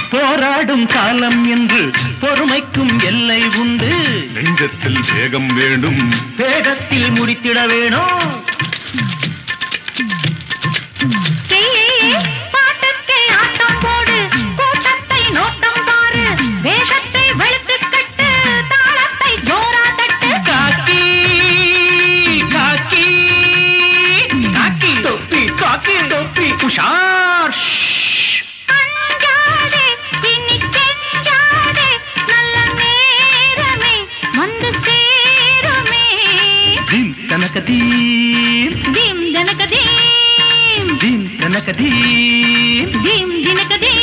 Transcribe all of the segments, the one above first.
போராடும் காலம் என்று பொறுமைக்கும் எல்லை உண்டு நெஞ்சத்தில் வேகம் வேண்டும் வேகத்தில் முடித்திட வேணும் பாட்டுக்கே ஆட்டம் போடு கூட்டத்தை நோட்டம் பாரு வேகத்தை வெளுத்து கட்டு தாளத்தை ஜோரா தட்டு காக்கி காக்கி காக்கி தொப்பி காக்கி தொப்பி உஷார் ஷ். அஞ்சாதே இனி கெஞ்சாதே நல்ல நேரமே வந்து சேருமே தீம் தனக்க தீம் தீம் ஜனகதீம் தீம் தனக்க தீம் தீம் ஜனகதீம்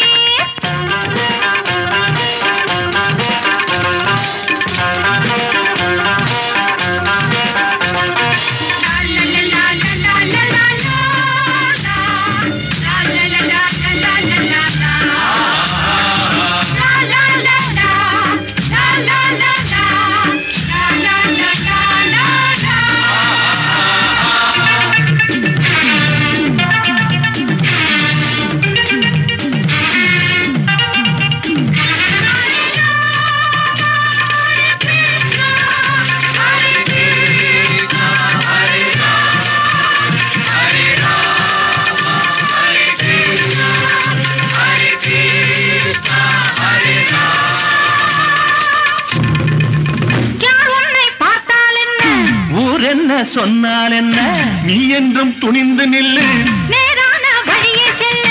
யார் உன்னை பார்த்தால் என்ன ஊர் என்ன சொன்னால் என்ன நீ என்றும் துணிந்து நில்லு நேரான வழியே செல்லு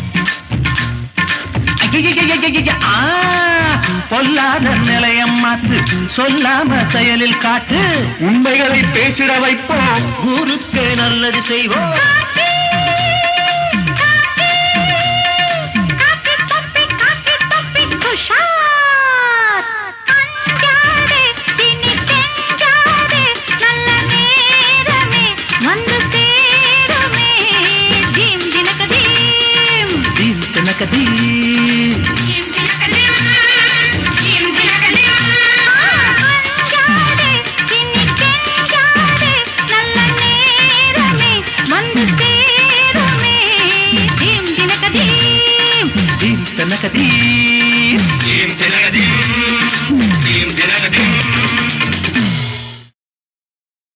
ஐயையையையைய, ஆ, பொல்லாத நிலையம் மாத்து சொல்லாம செயலில் காட்டு உண்மைகளை பேசிட வைப்போம் ஊருக்கு நல்லது செய்வோம்